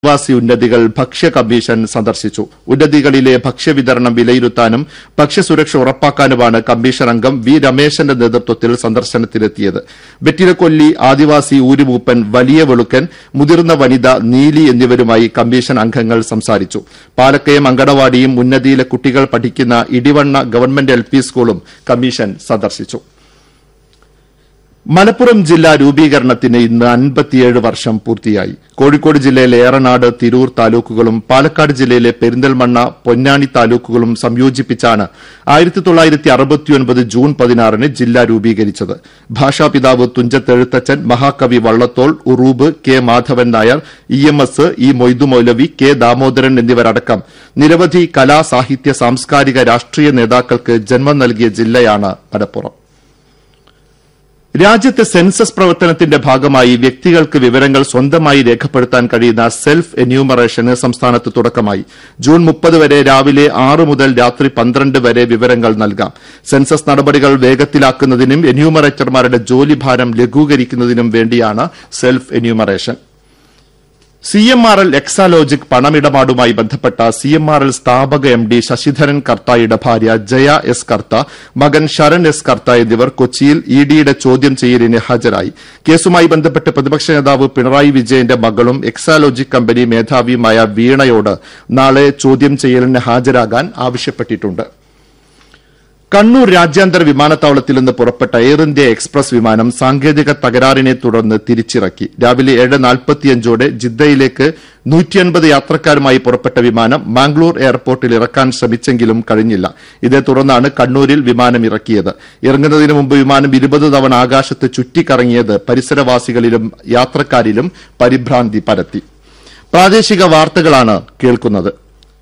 ആദിവാസി ഉന്നതികൾ ഭക്ഷ്യ കമ്മീഷൻ സന്ദർശിച്ചു ഉന്നതികളിലെ ഭക്ഷ്യവിതരണം വിലയിരുത്താനും ഭക്ഷ്യസുരക്ഷ ഉറപ്പാക്കാനുമാണ് കമ്മീഷൻ അംഗം വി രമേശന്റെ നേതൃത്വത്തിൽ സന്ദർശനത്തിനെത്തിയത് വെറ്റിലക്കൊല്ലി ആദിവാസി ഊരുമൂപ്പൻ വലിയ വെളുക്കൻ മുതിർന്ന വനിത നീലി എന്നിവരുമായി കമ്മീഷൻ അംഗങ്ങൾ സംസാരിച്ചു പാലക്കയം അങ്കണവാടിയും ഉന്നതിയിലെ കുട്ടികൾ പഠിക്കുന്ന ഇടിവണ്ണ ഗവൺമെന്റ് എൽ പി സ്കൂളും കമ്മീഷൻ സന്ദർശിച്ചു മലപ്പുറം ജില്ലാ രൂപീകരണത്തിന് ഇന്ന് അൻപത്തിയേഴ് വർഷം പൂർത്തിയായി കോഴിക്കോട് ജില്ലയിലെ ഏറനാട് തിരൂർ താലൂക്കുകളും പാലക്കാട് ജില്ലയിലെ പെരിന്തൽമണ്ണ പൊന്നാനി താലൂക്കുകളും സംയോജിപ്പിച്ചാണ് ആയിരത്തി തൊള്ളായിരത്തി അറുപത്തിയൊൻപത് ജൂൺ പതിനാറിന് ജില്ല രൂപീകരിച്ചത് ഭാഷാപിതാവ് തുഞ്ചത്തെഴുത്തച്ഛൻ മഹാകവി Vallathol Uroob K Madhavan Nair E M S E Moidu Moulavi K Damodaran എന്നിവരടക്കം നിരവധി കലാ സാഹിത്യ സാംസ്കാരിക രാഷ്ട്രീയ നേതാക്കൾക്ക് ജന്മം നൽകിയ ജില്ലയാണ് മലപ്പുറം രാജ്യത്തെ സെൻസസ് പ്രവർത്തനത്തിന്റെ ഭാഗമായി വ്യക്തികൾക്ക് വിവരങ്ങൾ സ്വന്തമായി രേഖപ്പെടുത്താൻ കഴിയുന്ന സെൽഫ് എന്യൂമറേഷന് സംസ്ഥാനത്ത് തുടക്കമായി ജൂൺ മുപ്പത് വരെ രാവിലെ ആറ് മുതൽ രാത്രി പന്ത്രണ്ട് വരെ വിവരങ്ങൾ നൽകാം സെൻസസ് നടപടികൾ വേഗത്തിലാക്കുന്നതിനും എന്യൂമറേറ്റർമാരുടെ ജോലിഭാരം ലഘൂകരിക്കുന്നതിനും വേണ്ടിയാണ് self enumeration C M R L Exalogic പണമിടപാടുമായി ബന്ധപ്പെട്ട സി എം ആർ എൽ സ്ഥാപക എം ഡി ശശിധരൻ കർത്തായുടെ ഭാര്യ ജയ എസ് കർത്ത മകൻ ശരൺ എസ് കർത്ത എന്നിവർ കൊച്ചിയിൽ ഇ ഡിയുടെ ചോദ്യം ചെയ്യലിന് ഹാജരായി കേസുമായി ബന്ധപ്പെട്ട് പ്രതിപക്ഷ നേതാവ് പിണറായി വിജയന്റെ മകളും എക്സാലോജിക് കമ്പനി മേധാവിയുമായ വീണയോട് നാളെ ചോദ്യം ചെയ്യലിന് ഹാജരാകാൻ ആവശ്യപ്പെട്ടിട്ടുണ്ട് കണ്ണൂർ രാജ്യാന്തര വിമാനത്താവളത്തിൽ നിന്ന് പുറപ്പെട്ട എയർ ഇന്ത്യ എക്സ്പ്രസ് വിമാനം സാങ്കേതിക തകരാറിനെ തുടർന്ന് തിരിച്ചിറക്കി രാവിലെ ഏഴ് നാൽപ്പത്തിയഞ്ചോടെ ജിദ്ദയിലേക്ക് നൂറ്റിയൻപത് യാത്രക്കാരുമായി പുറപ്പെട്ട വിമാനം മാംഗ്ലൂർ എയർപോർട്ടിൽ ഇറക്കാൻ ശ്രമിച്ചെങ്കിലും കഴിഞ്ഞില്ല ഇതേ തുടർന്നാണ് കണ്ണൂരിൽ വിമാനം ഇറക്കിയത് ഇറങ്ങുന്നതിന് മുമ്പ് വിമാനം ഇരുപത് തവണ ആകാശത്ത് ചുറ്റിക്കറങ്ങിയത് പരിസരവാസികളിലും യാത്രക്കാരിലും പരിഭ്രാന്തി പരത്തി പ്രാദേശിക വാർത്തകളാണ് കേൾക്കുന്നത്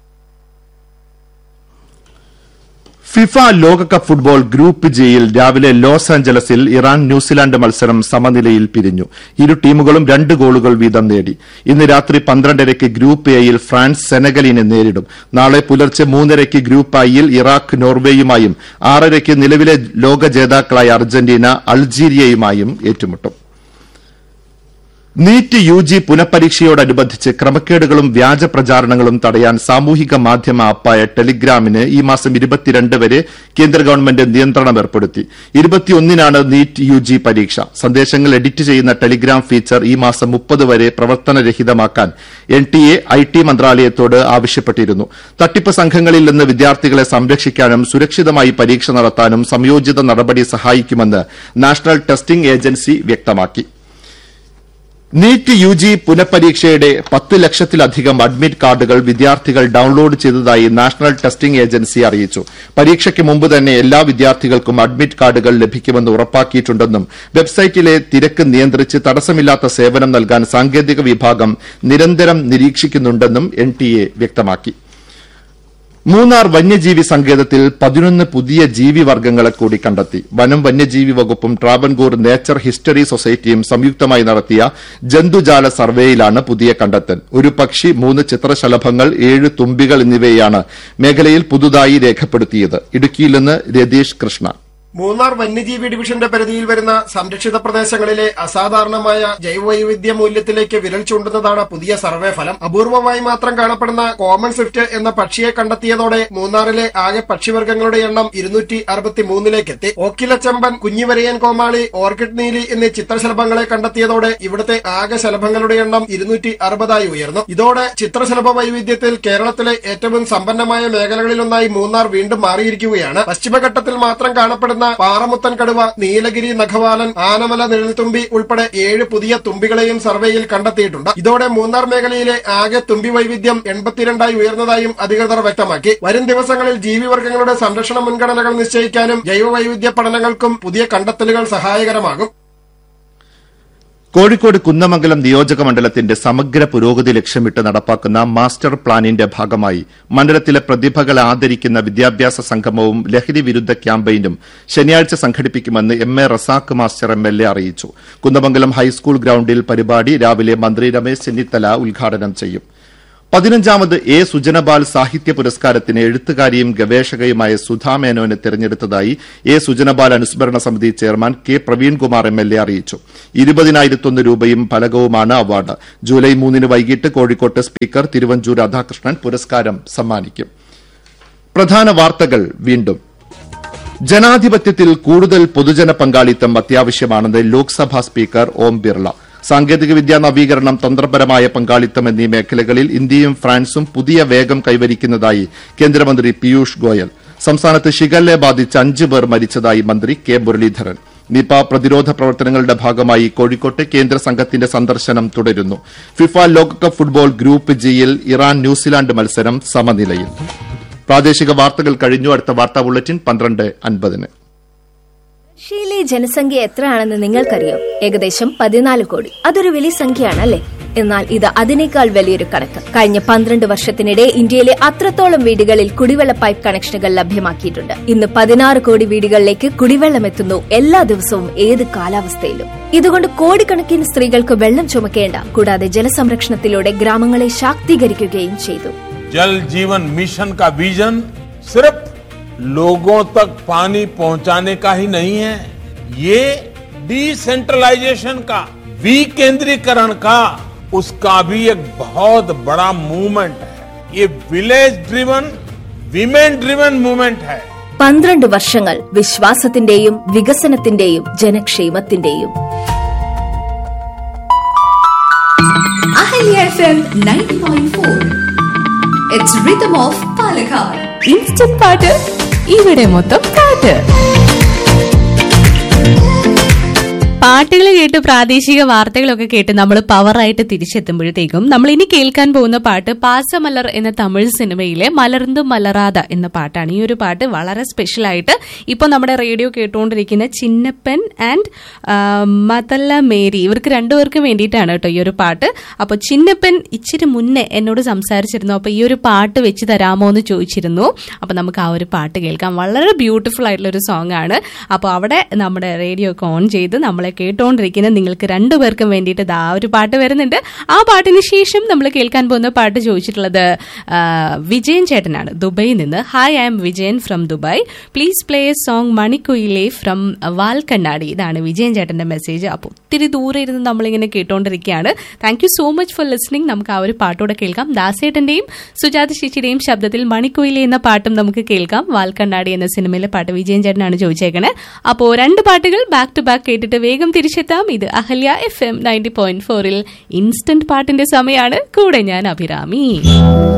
ഫിഫ ലോകകപ്പ് ഫുട്ബോൾ ഗ്രൂപ്പ് ജിയിൽ രാവിലെ ലോസ് ആഞ്ചലസിൽ ഇറാൻ ന്യൂസിലാൻഡ് മത്സരം സമനിലയിൽ പിരിഞ്ഞു ഇരു ടീമുകളും രണ്ട് ഗോളുകൾ വീതം നേടി ഇന്ന് രാത്രി പന്ത്രണ്ടരയ്ക്ക് ഗ്രൂപ്പ് എയിൽ ഫ്രാൻസ് സെനഗലിനെ നേരിടും നാളെ പുലർച്ചെ മൂന്നരയ്ക്ക് ഗ്രൂപ്പ് ഐയിൽ ഇറാഖ് നോർവേയുമായും ആറരയ്ക്ക് നിലവിലെ ലോക ജേതാക്കളായ അർജന്റീന അൾജീരിയയുമായും ഏറ്റുമുട്ടും നീറ്റ് യു ജി പുനഃപരീക്ഷയോടനുബന്ധിച്ച് ക്രമക്കേടുകളും വ്യാജ പ്രചാരണങ്ങളും തടയാൻ സാമൂഹിക മാധ്യമ ആപ്പായ ടെലിഗ്രാമിന് ഈ മാസം ഇരുപത്തിരണ്ട് വരെ കേന്ദ്ര ഗവൺമെന്റ് നിയന്ത്രണം ഏർപ്പെടുത്തി ഇരുപത്തിയൊന്നിനാണ് നീറ്റ് യു ജി പരീക്ഷ സന്ദേശങ്ങൾ എഡിറ്റ് ചെയ്യുന്ന ടെലിഗ്രാം ഫീച്ചർ ഈ മാസം മുപ്പത് വരെ പ്രവർത്തനരഹിതമാക്കാൻ N T A I T മന്ത്രാലയത്തോട് ആവശ്യപ്പെട്ടിരുന്നു തട്ടിപ്പ് സംഘങ്ങളിൽ നിന്ന് വിദ്യാർത്ഥികളെ സംരക്ഷിക്കാനും സുരക്ഷിതമായി പരീക്ഷ നടത്താനും സംയോജിത നടപടി സഹായിക്കുമെന്ന് നാഷണൽ ടെസ്റ്റിംഗ് ഏജൻസി വ്യക്തമാക്കി നീറ്റ് യു ജി പുനഃപരീക്ഷയുടെ പത്ത് ലക്ഷത്തിലധികം അഡ്മിറ്റ് കാർഡുകൾ വിദ്യാർത്ഥികൾ ഡൌൺലോഡ് ചെയ്തതായി നാഷണൽ ടെസ്റ്റിംഗ് ഏജൻസി അറിയിച്ചു പരീക്ഷയ്ക്ക് മുമ്പ് തന്നെ എല്ലാ വിദ്യാർത്ഥികൾക്കും അഡ്മിറ്റ് കാർഡുകൾ ലഭിക്കുമെന്ന് ഉറപ്പാക്കിയിട്ടുണ്ടെന്നും വെബ്സൈറ്റിലെ തിരക്ക് നിയന്ത്രിച്ച് തടസ്സമില്ലാത്ത സേവനം നൽകാൻ സാങ്കേതിക വിഭാഗം നിരന്തരം നിരീക്ഷിക്കുന്നുണ്ടെന്നും എൻ വ്യക്തമാക്കി മൂന്നാർ വന്യജീവി സങ്കേതത്തിൽ പതിനൊന്ന് പുതിയ ജീവിവർഗ്ഗങ്ങളെ കൂടി കണ്ടെത്തി വനം വന്യജീവി വകുപ്പും ട്രാവൻകൂർ നേച്ചർ ഹിസ്റ്ററി സൊസൈറ്റിയും സംയുക്തമായി നടത്തിയ ജന്തുജാല സർവേയിലാണ് പുതിയ കണ്ടെത്തൽ ഒരു പക്ഷി മൂന്ന് ചിത്രശലഭങ്ങൾ ഏഴ് തുമ്പികൾ എന്നിവയാണ് മേഖലയിൽ പുതുതായി രേഖപ്പെടുത്തിയത് ഇടുക്കിയിൽ നിന്ന് രതീഷ് കൃഷ്ണ മൂന്നാർ വന്യജീവി ഡിവിഷന്റെ പരിധിയിൽ വരുന്ന സംരക്ഷിത പ്രദേശങ്ങളിലെ അസാധാരണമായ ജൈവവൈവിധ്യ മൂല്യത്തിലേക്ക് വിരൽ ചൂണ്ടുന്നതാണ് പുതിയ സർവേ ഫലം അപൂർവമായി മാത്രം കാണപ്പെടുന്ന കോമൺ സ്വിഫ്റ്റ് എന്ന പക്ഷിയെ കണ്ടെത്തിയതോടെ മൂന്നാറിലെ ആകെ പക്ഷിവർഗ്ഗങ്ങളുടെ എണ്ണം ഇരുന്നൂറ്റി അറുപത്തിമൂന്നിലേക്ക് എത്തി ഓക്കിലച്ചമ്പൻ കുഞ്ഞിവരയൻ കോമാളി ഓർക്കിഡ് നീലി എന്നീ ചിത്രശലഭങ്ങളെ കണ്ടെത്തിയതോടെ ഇവിടുത്തെ ആകെ ശലഭങ്ങളുടെ എണ്ണം ഇരുന്നൂറ്റി അറുപതായി ഉയർന്നു ഇതോടെ ചിത്രശലഭ വൈവിധ്യത്തിൽ കേരളത്തിലെ ഏറ്റവും സമ്പന്നമായ മേഖലകളിലൊന്നായി മൂന്നാർ വീണ്ടും മാറിയിരിക്കുകയാണ് പശ്ചിമഘട്ടത്തിൽ മാത്രം കാണപ്പെടുന്ന പാറമുത്തൻ കടുവ നീലഗിരി നഖവാലൻ ആനമല നിഴൽത്തുമ്പി ഉൾപ്പെടെ ഏഴ് പുതിയ തുമ്പികളെയും സർവേയിൽ കണ്ടെത്തിയിട്ടുണ്ട് ഇതോടെ മൂന്നാർ മേഖലയിലെ ആകെ തുമ്പി വൈവിധ്യം എൺപത്തിരണ്ടായി ഉയർന്നതായും അധികൃതർ വ്യക്തമാക്കി വരും ദിവസങ്ങളിൽ ജീവിവർഗ്ഗങ്ങളുടെ സംരക്ഷണ മുൻഗണനകൾ നിശ്ചയിക്കാനും ജൈവവൈവിധ്യ പഠനങ്ങൾക്കും പുതിയ കണ്ടെത്തലുകൾ സഹായകരമാകും കോഴിക്കോട് കുന്നമംഗലം നിയോജക മണ്ഡലത്തിന്റെ സമഗ്ര പുരോഗതി ലക്ഷ്യമിട്ട് നടപ്പാക്കുന്ന മാസ്റ്റർ പ്ലാനിന്റെ ഭാഗമായി മണ്ഡലത്തിലെ പ്രതിഭകളെ ആദരിക്കുന്ന വിദ്യാഭ്യാസ സംഗമവും ലഹരി വിരുദ്ധ ക്യാമ്പയിനും ശനിയാഴ്ച സംഘടിപ്പിക്കുമെന്ന് M A Razak master M L A അറിയിച്ചു കുന്നമംഗലം ഹൈസ്കൂൾ ഗ്രൌണ്ടിൽ പരിപാടി രാവിലെ മന്ത്രി രമേശ് ചെന്നിത്തല ഉദ്ഘാടനം ചെയ്യും പതിനഞ്ചാമത് എ സുജനപാൽ സാഹിത്യ പുരസ്കാരത്തിന് എഴുത്തുകാരിയും ഗവേഷകയുമായ സുധാ മേനോനെ തെരഞ്ഞെടുത്തതായി എ സുജനപാൽ അനുസ്മരണ സമിതി chairman K Praveenkumar M L A അറിയിച്ചു ഇരുപതിനായിരത്തൊന്ന് രൂപയും ഫലകവുമാണ് അവാർഡ് ജൂലൈ മൂന്നിന് വൈകിട്ട് കോഴിക്കോട്ട് സ്പീക്കർ തിരുവഞ്ചൂർ രാധാകൃഷ്ണൻ പുരസ്കാരം സമ്മാനിക്കും പ്രധാന വാർത്തകൾ വീണ്ടും ജനാധിപത്യത്തിൽ കൂടുതൽ പൊതുജന പങ്കാളിത്തം അത്യാവശ്യമാണെന്ന് ലോക്സഭാ സ്പീക്കർ ഓം ബിർള സാങ്കേതികവിദ്യാ നവീകരണം തന്ത്രപരമായ പങ്കാളിത്തം എന്നീ മേഖലകളിൽ ഇന്ത്യയും ഫ്രാൻസും പുതിയ വേഗം കൈവരിക്കുന്നതായി കേന്ദ്രമന്ത്രി പീയൂഷ് ഗോയൽ സംസ്ഥാനത്ത് ഷിഗല്ലെ ബാധിച്ച് അഞ്ച് പേർ മരിച്ചതായി മന്ത്രി കെ മുരളീധരൻ നിപ പ്രതിരോധ പ്രവർത്തനങ്ങളുടെ ഭാഗമായി കോഴിക്കോട്ട് കേന്ദ്ര സംഘത്തിന്റെ സന്ദർശനം തുടരുന്നു ഫിഫ ലോകകപ്പ് ഫുട്ബോൾ ഗ്രൂപ്പ് ജിയിൽ ഇറാൻ ന്യൂസിലാൻഡ് മത്സരം സമനിലയിൽ പ്രാദേശിക വാർത്തകൾ കഴിഞ്ഞു അടുത്ത വാർത്താ ബുള്ളറ്റിൻ പന്ത്രണ്ട് അൻപതിന് റഷ്യയിലെ ജനസംഖ്യ എത്രയാണെന്ന് നിങ്ങൾക്കറിയാം ഏകദേശം പതിനാല് കോടി അതൊരു വലിയ സംഖ്യയാണ് അല്ലേ എന്നാൽ ഇത് അതിനേക്കാൾ വലിയൊരു കണക്ക് കഴിഞ്ഞ പന്ത്രണ്ട് വർഷത്തിനിടെ ഇന്ത്യയിലെ അത്രത്തോളം വീടുകളിൽ കുടിവെള്ള പൈപ്പ് കണക്ഷനുകൾ ലഭ്യമാക്കിയിട്ടുണ്ട് ഇന്ന് പതിനാറ് കോടി വീടുകളിലേക്ക് കുടിവെള്ളം എത്തുന്നു എല്ലാ ദിവസവും ഏത് കാലാവസ്ഥയിലും ഇതുകൊണ്ട് കോടിക്കണക്കിന് സ്ത്രീകൾക്ക് വെള്ളം ചുമക്കേണ്ട കൂടാതെ ജലസംരക്ഷണത്തിലൂടെ ഗ്രാമങ്ങളെ ശാക്തീകരിക്കുകയും ചെയ്തു जल जीवन मिशन का विजन सिर्फ लोगों तक पानी पहुंचाने का ही नहीं है ये डिसेंट्रलाइजेशन का विकेंद्रीकरण का उसका भी एक बहुत बड़ा मूवमेंट है ये village driven women driven movement है പന്ത്രണ്ട് വർഷങ്ങൾ വിശ്വാസത്തിന്റെയും വികസനത്തിന്റെയും ജനക്ഷേമത്തിന്റെയും Ahilya FM 90.4. It's Rhythm of Palakkad. Instant പാട്ട് ഇവിടെ മൊത്തം കാറ്റ് പാട്ടുകൾ കേട്ട് പ്രാദേശിക വാർത്തകളൊക്കെ കേട്ട് നമ്മൾ പവറായിട്ട് തിരിച്ചെത്തുമ്പോഴത്തേക്കും നമ്മൾ ഇനി കേൾക്കാൻ പോകുന്ന പാട്ട് പാസമലർ എന്ന തമിഴ് സിനിമയിലെ മലർന്നു മലറാത എന്ന പാട്ടാണ് ഈ ഒരു പാട്ട് വളരെ സ്പെഷ്യൽ ആയിട്ട് ഇപ്പൊ നമ്മുടെ റേഡിയോ കേട്ടുകൊണ്ടിരിക്കുന്ന ചിന്നപ്പൻ ആൻഡ് മതല്ല മേരി ഇവർക്ക് രണ്ടുപേർക്കും വേണ്ടിയിട്ടാണ് കേട്ടോ ഈ ഒരു പാട്ട് അപ്പൊ ചിന്നപ്പൻ ഇച്ചിരി മുന്നേ എന്നോട് സംസാരിച്ചിരുന്നു അപ്പൊ ഈ ഒരു പാട്ട് വെച്ച് തരാമോ എന്ന് ചോദിച്ചിരുന്നു അപ്പൊ നമുക്ക് ആ ഒരു പാട്ട് കേൾക്കാം വളരെ ബ്യൂട്ടിഫുൾ ആയിട്ടുള്ള ഒരു സോങ് ആണ് അപ്പോൾ അവിടെ നമ്മുടെ റേഡിയോ ഒക്കെ ഓൺ ചെയ്ത് നമ്മളെ കേട്ടോണ്ടിരിക്കുന്ന നിങ്ങൾക്ക് രണ്ടുപേർക്കും വേണ്ടിയിട്ട് ദാ ഒരു പാട്ട് വരുന്നുണ്ട് ആ പാട്ടിന് ശേഷം നമ്മൾ കേൾക്കാൻ പോകുന്ന പാട്ട് ചോദിച്ചിട്ടുള്ളത് ആ, വിജയൻ ചേട്ടനാണ് ദുബൈയിൽ നിന്ന് hi I'm Vijayan from Dubai please play a song മണിക്കുയിലെ ഫ്രം വാൽക്കണ്ണാടി ഇതാണ് വിജയൻ ചേട്ടന്റെ മെസ്സേജ് അപ്പോൾ ഒത്തിരി ദൂരെ ഇരുന്ന് നമ്മളിങ്ങനെ കേട്ടോണ്ടിരിക്കുകയാണ് thank you so much for listening നമുക്ക് ആ ഒരു പാട്ടോടെ കേൾക്കാം ദാസേട്ടന്റെയും സുജാത ചേച്ചിയുടെയും ശബ്ദത്തിൽ മണിക്കുയിലെ എന്ന പാട്ടും നമുക്ക് കേൾക്കാം വാൽക്കണ്ണാടി എന്ന സിനിമയിലെ പാട്ട് വിജയൻ ചേട്ടനാണ് ചോദിച്ചേക്കണേ അപ്പോൾ രണ്ട് പാട്ടുകൾ ബാക്ക് ടു ബാക്ക് കേട്ടിട്ട് വേഗം തിരിച്ചെത്താം ഇത് Ahalya F M ninety point ഫോറിൽ ഇൻസ്റ്റന്റ് പാട്ടിന്റെ സമയമാണ് കൂടെ ഞാൻ അഭിരാമി